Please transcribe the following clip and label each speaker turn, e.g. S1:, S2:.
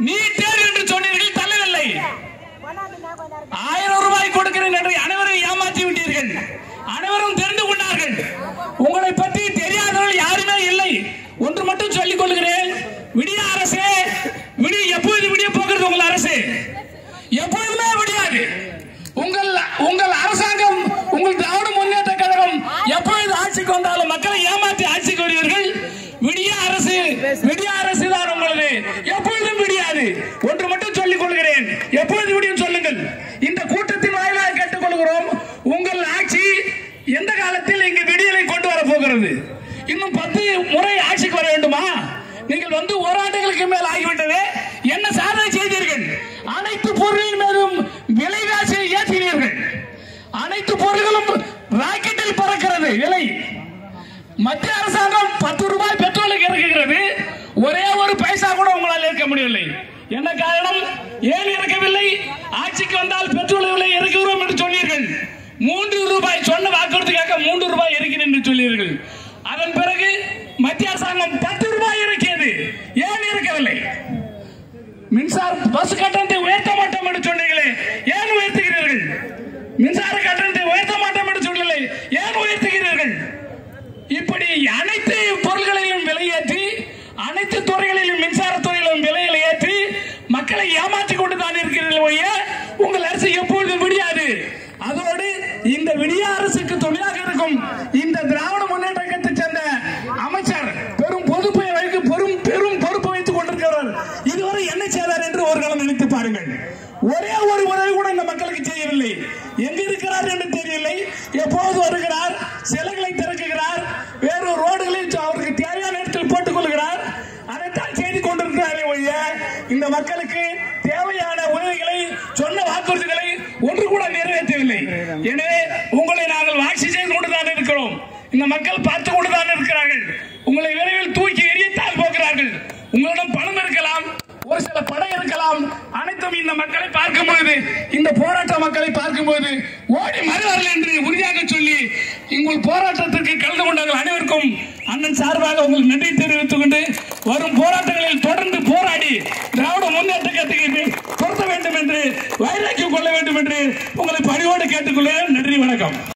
S1: நீ தேர்வு என்று சொன்னீர்கள் தள்ளவில்லை ஆயிரம் ரூபாய் கொடுக்கிறேன் என்று அனைவரும் ஏமாற்றி விட்டீர்கள் அனைவரும் தெரிந்து கொண்டார்கள் உங்களை பற்றி தெரியாதவர்கள் யாருமே இல்லை ஒன்று மட்டும் சொல்லிக் கொள்கிறேன் விடிய அரசே விடி எப்பொழுது விடிய போகிறது உங்கள் அரசு எப்பொழுதுமே விடியாது உங்கள் உங்கள் அரசாங்கம் உங்கள் திராவிட முன்னேற்ற கழகம் எப்பொழுது ஆட்சிக்கு வந்தாலும் மக்களை ஏமாற்றி ஆட்சிக்கு வருவீர்கள் விடிய அரசு விடிய அரசு தான் உங்களது எப்பொழுதும் விடியாது ஒன்று மட்டும் சொல்லிக் கொள்கிறேன் எப்பொழுது விடியும் சொல்லுங்கள் இந்த கூட்டத்தின் வாயிலாக கேட்டுக்கொள்கிறோம் உங்கள் ஆட்சி எந்த காலத்தில் இங்கு விடியலை கொண்டு வர போகிறது இன்னும் பத்து முறை ஆட்சிக்கு வர வேண்டுமா நீங்கள் வந்து ஓராண்டுகளுக்கு மேல் ஆகிவிட்டது என்ன சாதனை செய்தீர்கள் அனைத்து பொருளின் மீதும் விலைவாசியை ஏற்றினீர்கள் அனைத்து பொருள்களும் ராக்கெட்டில் பறக்கிறது விலை மத்திய அரசாங்கம் பத்து ரூபாய் பெட்ரோலுக்கு இறக்குகிறது ஒரே ஒரு பைசா கூட உங்களால் இருக்க முடியவில்லை என்ன காரணம் ஏன் இறக்கவில்லை ஆட்சிக்கு வந்தால் பெட்ரோல் விலை இறக்குகிறோம் என்று சொன்னீர்கள் மூன்று ரூபாய் சொன்ன வாக்குறுதிக்காக மூன்று ரூபாய் இருக்கிறேன் என்று சொன்னீர்கள் அதன் பிறகு மத்திய அரசாங்கம் பத்து ரூபாய் இறக்கியது ஏன் இறக்கவில்லை மின்சார பஸ் கட்டணத்தை உயர்த்த மாட்டோம் என்று சொன்னீங்களே ஏன் உயர்த்துகிறீர்கள் மின்சார கட்டணத்தை உயர்த்த மாட்டோம் என்று சொல்லலை ஏன் உயர்த்துகிறீர்கள் இப்படி அனைத்து பொருள்களையும் விலையேற்றி அனைத்து துறைகளிலும் மின்சார துறையிலும் விலைகளை ஏற்றி மக்களை ஏமாற்றி கொண்டு தான் இருக்கிறீர்கள் ஒழிய உங்கள் அரசு எப்பொழுதும் விடியாது அதோடு இந்த விடிய அரசுக்கு துணையாக இருக்கும் இந்த திராவிட முன்னேற்ற கழகத்தை சேர்ந்த அமைச்சர் பெரும் பொறுப்பை வைத்து பெரும் பெரும் பொறுப்பு வைத்துக் கொண்டிருக்கிறார் இதுவரை என்ன செய்தார் என்று ஒரு காலம் நினைத்து பாருங்கள் ஒரே ஒரு உதவி கூட இந்த மக்களுக்கு செய்யவில்லை எங்க இருக்கிறார் என்று தெரியவில்லை எப்போது வருகிறார் சிலைகளை திறக்குகிறார் வேறு ரோடுகளில் அவருக்கு தேவையான இடத்தில் போட்டுக் கொள்கிறார் அதைத்தான் செய்து கொண்டிருக்கிறாரே ஒழிய இந்த மக்களுக்கு தேவையான உதவிகளை சொன்ன வாக்குறுதிகளை ஒன்று கூட நிறைவேற்றவில்லை எனவே உங்களை நாங்கள் வாட்சி செய்து கொண்டுதான் இருக்கிறோம் இந்த மக்கள் பார்த்து கொண்டுதான் இருக்கிறார்கள் உங்களை விரைவில் தூக்கி எரியத்தான் போகிறார்கள் உங்களிடம் பணம் இருக்கலாம் ஒரு சில படம் இருக்கலாம் அனைத்தும் இந்த மக்களை பார்க்கும் பொழுது இந்த போராட்ட மக்களை பார்க்கும் போது ஓடி மறுவார்கள் என்று உறுதியாக சொல்லி உங்கள் போராட்டத்திற்கு கலந்து கொண்டார்கள் அனைவருக்கும் அண்ணன் சார்பாக உங்களுக்கு நன்றி தெரிவித்துக் கொண்டு வரும் போராட்டங்களில் தொடர்ந்து போராடி திராவிட முன்னேற்ற கழகத்துக்கு பொருத்த வேண்டும் என்று வைராக்கியம் கொள்ள வேண்டும் என்று உங்களை பணியோடு கேட்டுக்கொள்கிறேன் நன்றி வணக்கம்